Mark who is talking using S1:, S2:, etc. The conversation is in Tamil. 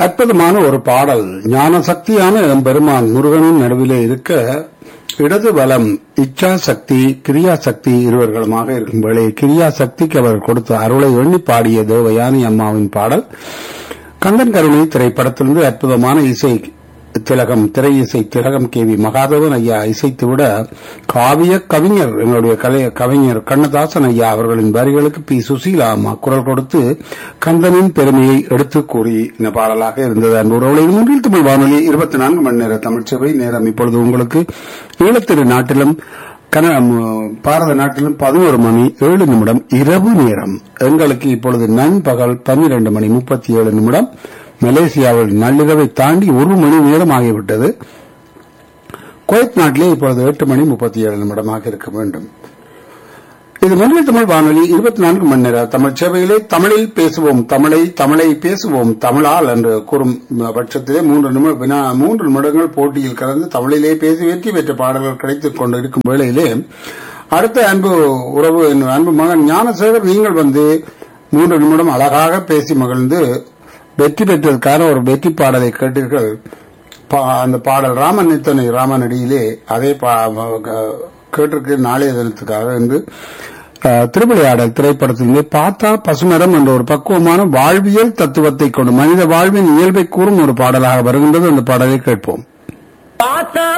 S1: அற்புதமான ஒரு பாடல் ஞான சக்தியான எம்பெருமான் முருகனின் நடுவிலே இருக்க இடது வலம் இச்சா சக்தி கிரியா சக்தி இருவர்களுமாக இருக்கும் வேளை கிரியா சக்திக்கு அவர் கொடுத்த அருளை எண்ணி பாடிய தேவயானி அம்மாவின் பாடல் கந்தன் கருணை திரைப்படத்திலிருந்து அற்புதமான இசை திலகம் திரை இசை திலகம் கே வி மகாதேவன் ஐயா இசைத்துவிட காவிய கவிஞர் எங்களுடைய கலை கவிஞர் கண்ணதாசன் ஐயா அவர்களின் வரிகளுக்கு பி சுசீலா அம்மா குரல் கொடுத்து கந்தனின் பெருமையை எடுத்து கூறி இந்த பாடலாக இருந்தது அன்புறவுகளை மூன்றில் தமிழ் வானொலி இருபத்தி நான்கு மணி நேர தமிழ்ச்சபை நேரம் இப்பொழுது உங்களுக்கு ஈழத்திரு நாட்டிலும் கன பாரத நாட்டிலும் பதினோரு மணி ஏழு நிமிடம் இரவு நேரம் எங்களுக்கு இப்பொழுது நண்பகல் பன்னிரண்டு மணி முப்பத்தி ஏழு நிமிடம் மலேசியாவில் நள்ளிரவை தாண்டி ஒரு மணி நேரம் ஆகிவிட்டது குவைத் நாட்டிலே இப்பொழுது எட்டு மணி முப்பத்தி ஏழு நிமிடமாக இருக்க வேண்டும் இது மொழி தமிழ் வானொலி இருபத்தி நான்கு மணி நேர தமிழ் சேவையிலே தமிழில் பேசுவோம் தமிழை தமிழை பேசுவோம் தமிழால் என்று கூறும் பட்சத்திலே மூன்று நிமிட மூன்று நிமிடங்கள் போட்டியில் கலந்து தமிழிலே பேசி வெற்றி பெற்ற பாடல்கள் கிடைத்துக் கொண்டிருக்கும் வேளையிலே அடுத்த அன்பு உறவு அன்பு மகன் ஞானசேகர் நீங்கள் வந்து மூன்று நிமிடம் அழகாக பேசி மகிழ்ந்து வெற்றி பெற்றதற்கான ஒரு வெற்றி பாடலை கேட்டீர்கள் அந்த பாடல் ராமன் நித்தனை ராமனடியிலே அதே கேட்டிருக்கு நாளைய தினத்துக்காக என்று திருவிளையாடல் திரைப்படத்திலே பார்த்தா பசுமரம் என்ற ஒரு பக்குவமான வாழ்வியல் தத்துவத்தை கொண்டு மனித வாழ்வின் இயல்பை கூறும் ஒரு பாடலாக வருகின்றது அந்த பாடலை கேட்போம்